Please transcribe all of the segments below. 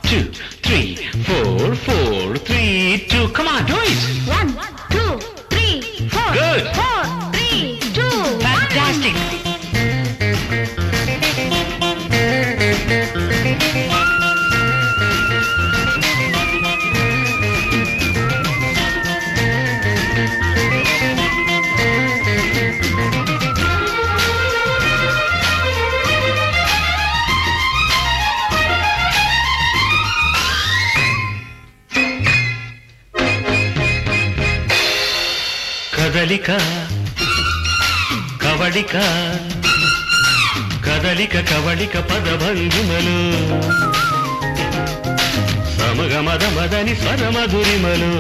two, three, four, four, three, two. Come on, do it. One, two, three, four. Good. Four, three, two, Fantastic. కదలిక కవళిక కదలిక కవళిక పదభంగిమలు సమగమద మదని స్వరమధురిమలు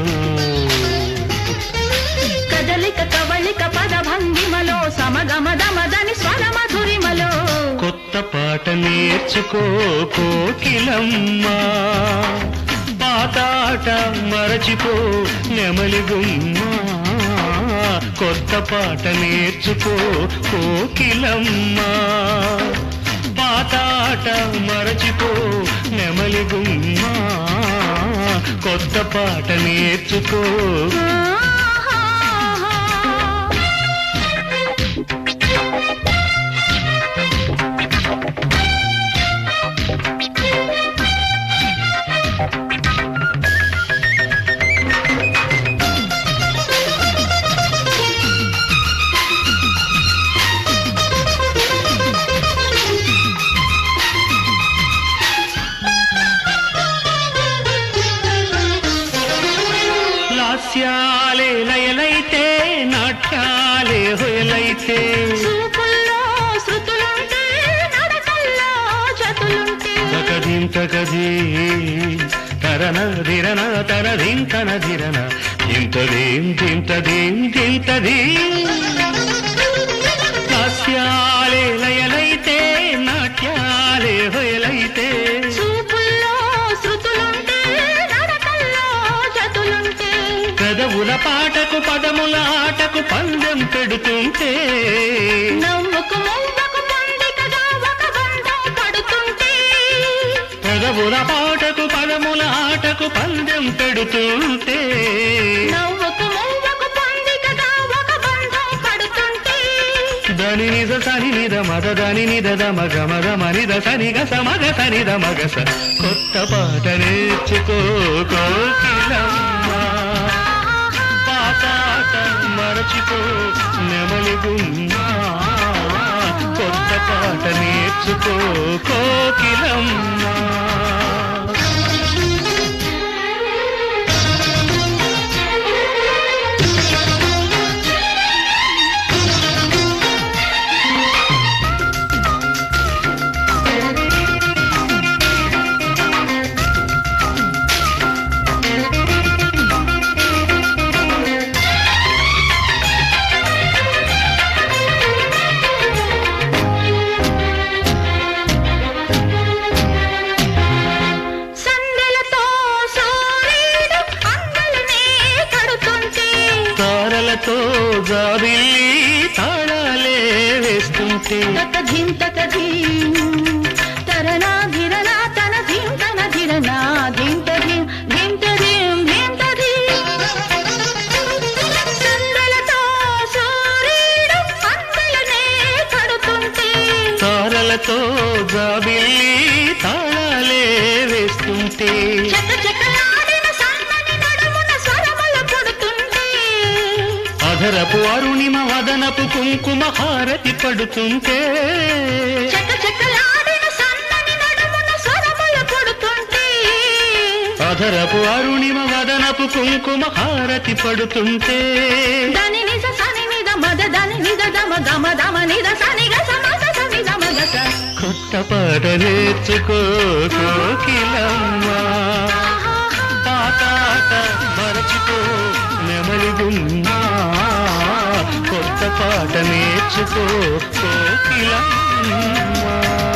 కదలిక కవళిక పద భంగిమలో సమగమదమదని స్వర మధురిమలో కొత్త పాట నేర్చుకో కోకిలమ్మా పాతాట మరచిపో నెమలి గుమ్మా కొత్త పాట నేర్చుకో కోకిలమ్మా పాతాట మరచిపో నెమలి గుమ్మా కొత్త పాట నేర్చుకో లాస్యాలే లయలైతే నాట్యాలే హొయలైతే చూపుల్లో శృతులుంటే నడకల్లో జతులుంటే తకధిం తకధీ తరన ధిరన తరధింతన ధిరన ధింతదీం ధింతదీం ధింతదీ లాస్యాలే లయలైతే నాట్యాలే హొయలైతే చూపుల్లో శృతులుంటే నడకల్లో జతులుంటే పెదవుల పాటకు పదముల ఆటకు పందెం పెడుతుంటే నవ్వుకు మువ్వకు పొందికగా ఒక బంధం పడుతుంటే పెదవుల పాటకు పదముల ఆటకు పందెం పెడుతుంటే నవ్వుకు మువ్వకు పొందికగా ఒక బంధం పడుతుంటే దని నిజ సని నిద మద దని నిద ద మగ మద మనిద సని గస మగ సని ద మగస కొత్త పాట నేర్చుకో కోకిలమ్మ పాతాట మరచిపో నెమలి గుమ్మా కొత్త పాట నేర్చుకో కోకిలమ్మ సందెలతో సూర్యుడు అందలనే కడుతుంటే తారలతో జాబిల్లి తాళాలే వేస్తుంటే తక ధిం తక ధీం తరనా ధిరనా తన ధీం తన ధిరనా ధీం త ధీం ధీం త ధీం ధీం త ధీం సందెలతో సూర్యుడు అందలనే కడుతుంటే తారలతో జాబిల్లి తాళాలే వేస్తుంటే చక చకలాడిన సన్నని నడుమున స్వరములు పుడుతుంటే అధరపు అరుణిమ వదనపు కుంకుమ హారతి పడుతుంటే చక చకలాడిన సన్నని నడుమున స్వరములు పుడుతుంటే అధరపు అరుణిమ వదనపు కుంకుమ హారతి పడుతుంటే దాని నిజ సని నిద మద దాని నిద దమ గమ దమ నిద సని గ సమ స సని దమ గ స కొత్త పాట నేర్చుకో కోకిలమ్మ పాతాట మరచిపో నెమలి గుమ్మా కొత్త పాట నేర్చుకో కోకిలమ్మ